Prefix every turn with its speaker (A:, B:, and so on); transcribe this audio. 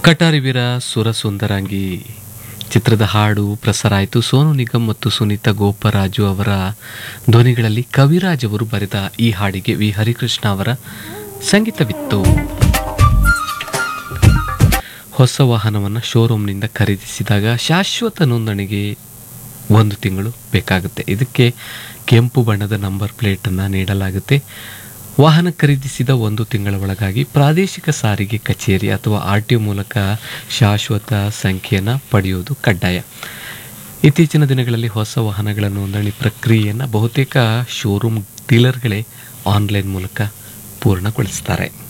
A: ಕಟಾರಿ ವೀರ ಸುರ ಸುಂದರಾಂಗಿ ಚಿತ್ರದ ಹಾಡು ಪ್ರಸಾರ ಆಯಿತು ಸೋನು ನಿಗಮ್ ಮತ್ತು ಸುನೀತಾ ಗೋಪರಾಜು ಅವರ ಧ್ವನಿಗಳಲ್ಲಿ ಕವಿರಾಜ್ ಅವರು ಬರೆದ ಈ ಹಾಡಿಗೆ ವಿ ಹರಿಕೃಷ್ಣ ಅವರ ಸಂಗೀತವಿತ್ತು ಹೊಸ ವಾಹನವನ್ನು ಶೋರೂಮ್ನಿಂದ ಖರೀದಿಸಿದಾಗ ಶಾಶ್ವತ ನೋಂದಣಿಗೆ ಒಂದು ತಿಂಗಳು ಬೇಕಾಗುತ್ತೆ ಇದಕ್ಕೆ ಕೆಂಪು ಬಣ್ಣದ ನಂಬರ್ ಪ್ಲೇಟನ್ನು ನೀಡಲಾಗುತ್ತೆ ವಾಹನ ಖರೀದಿಸಿದ ಒಂದು ತಿಂಗಳ ಒಳಗಾಗಿ ಪ್ರಾದೇಶಿಕ ಸಾರಿಗೆ ಕಚೇರಿ ಅಥವಾ ಆರ್ ಟಿ ಮೂಲಕ ಶಾಶ್ವತ ಸಂಖ್ಯೆಯನ್ನು ಪಡೆಯುವುದು ಕಡ್ಡಾಯ ಇತ್ತೀಚಿನ ದಿನಗಳಲ್ಲಿ ಹೊಸ ವಾಹನಗಳ ನೋಂದಣಿ ಪ್ರಕ್ರಿಯೆಯನ್ನು ಬಹುತೇಕ ಶೋರೂಮ್ ಡೀಲರ್ಗಳೇ ಆನ್ಲೈನ್ ಮೂಲಕ ಪೂರ್ಣಗೊಳಿಸ್ತಾರೆ